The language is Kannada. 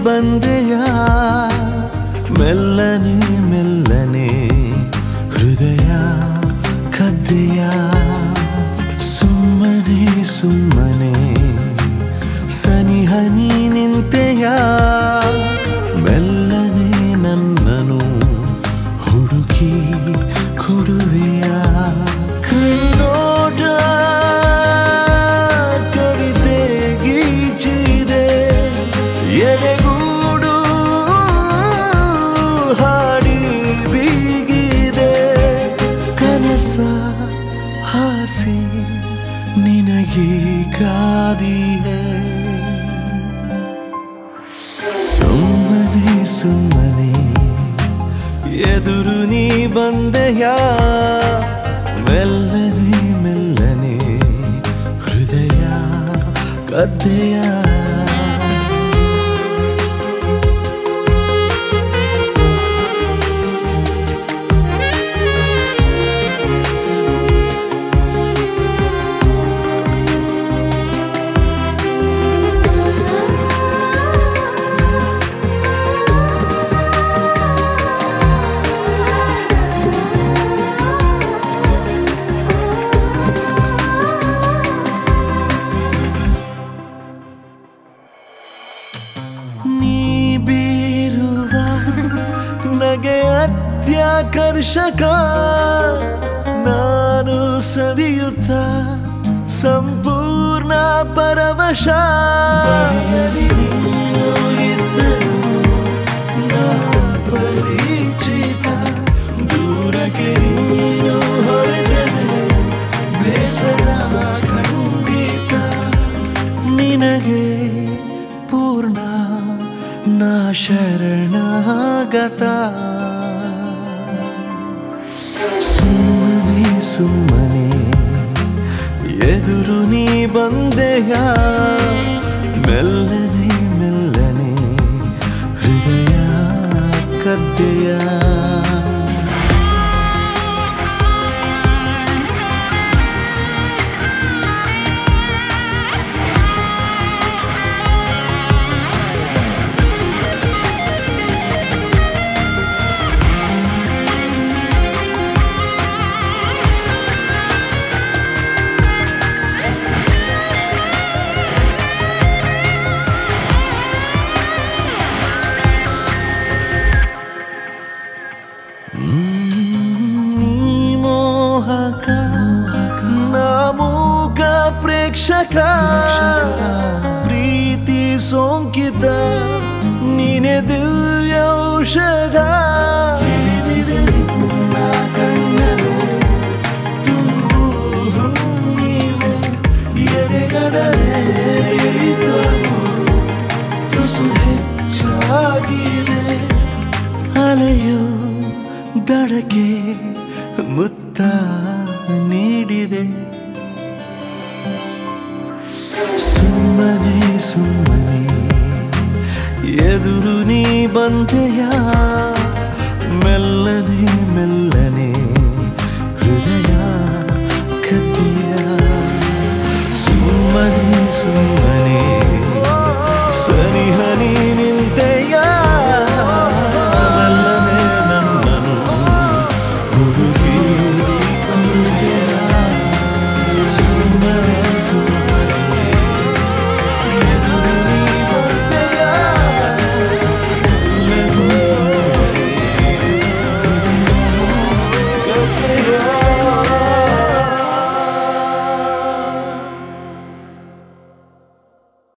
ಬಂದೆಯ ಮೆಲ್ಲನೆ ಮೆಲ್ಲನೆ ಹೃದಯ ಕದ್ದೆಯ ಸುಮ್ಮನೆ ಸುಮ್ಮನೆ ಸನಿಹನಿ ನಿಂತೆಯ ಮೆಲ್ಲನೆ ನನ್ನನು ಹುಡುಕಿ ಕೊಡುವೆಯ ಕಣ್ಣೋಟ ಕವಿತೆ ಗೀಚಿದೆ ಎದೆಗೂಡು ಹಾಡಿ ಬೀಗಿದೆ ಕನಸ ಹಾಸಿ ನಿನಗೆ ಕಾದಿದೆ ಸುಮ್ಮನೆ ಸುಮ್ಮನೆ ಎದುರು ನೀ ಬಂದೆಯ ಮೆಲ್ಲನೆ ಮೆಲ್ಲನೆ ಹೃದಯ ಕದ್ದೆಯ ನೀ ಬೀರುವ ನಗೆ ಅತ್ಯಾಕರ್ಷಕ ನಾನು ಸವಿಯುತ್ತ ಸಂಪೂರ್ಣ ಪರವಶ ನೀನು ಇದ್ದರೂ ನಾ ಪರಿಚಿತ ದೂರಕ್ಕೆ ನೀನು ಹೊರಟರೆ ಬೇಸರ ಖಂಡಿತ ನಿನಗೆ ಪೂರ್ಣ ನಾ ಶರಣಾಗತ ಸುಮ್ಮನೆ ಸುಮ್ಮನೆ ಎದುರು ನೀ ಬಂದೆಯ ಮೆಲ್ಲನೆ ಮೆಲ್ಲನೆ ಹೃದಯ ಕದ್ದೆಯ ನೀ ಮೋಹಕ ನಾಮೂಕ ಪ್ರೇಕ್ಷಕ ಪ್ರೀತಿ ಸೋಂಕಿತ ನೀನೆ ದಿವ್ಯ ಔಷಧ ಹಿಡಿದಿದೆ ನಿನ್ನ ಕಣ್ಣನು ತುಂಬು ಹುಣ್ಣಿಮೆ ಎದೆಗಡಲೆ ಇಳಿದವು ತುಸು ಹೆಚ್ಚಾಗಿದೆ ಅಲೆಯು ದಡಕ್ಕೆ ಮುತ್ತ ನೀಡಿದೆ ಸುಮ್ಮನೆ ಸುಮ್ಮನೆ ಎದುರು ನೀ ಬಂದೆಯ